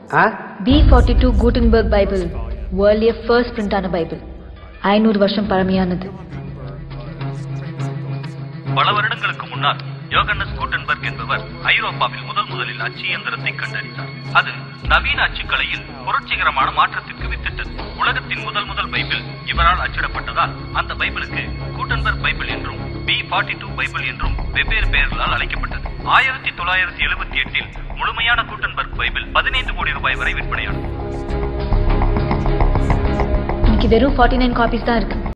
ஆ B forty two Gutenberg Bible வேர்ல்ட்லேயே first பிரிண்டான Bible ஐநூறு வருஷம் பழமையானது பல வருடங்களுக்கு முன்னால் யோகன்னஸ் கூட்டன்பர்க் என்பவர் ஐரோப்பாவில் முதல் முதலில் அச்சு இயந்திரத்தை கண்டறிந்தார் அது நவீன அச்சுக்கலையில் புரட்சிகரமான மாற்றத்திற்கு வித்திட்டது உலகத்தின் முதல் முதல் பைபிள் இவரால் அச்சிடப்பட்டதால் அந்த பைபிளுக்கு கூட்டன்பர்க் பைபிள் என்றும் பி ஃபார்ட்டி டூ பைபிள் என்றும் வெவ்வேறு பெயர்களால் அழைக்கப்பட்டது ஆயிரத்தி தொள்ளாயிரத்தி எழுபத்தி எட்டில் முழுமையான கூட்டன்பர்க் பைபிள் பதினைந்து கோடி ரூபாய் வரை விற்பனையானது இன்னைக்கு வெறும் ஃபார்ட்டி நைன் காப்பீஸ் தான் இருக்கு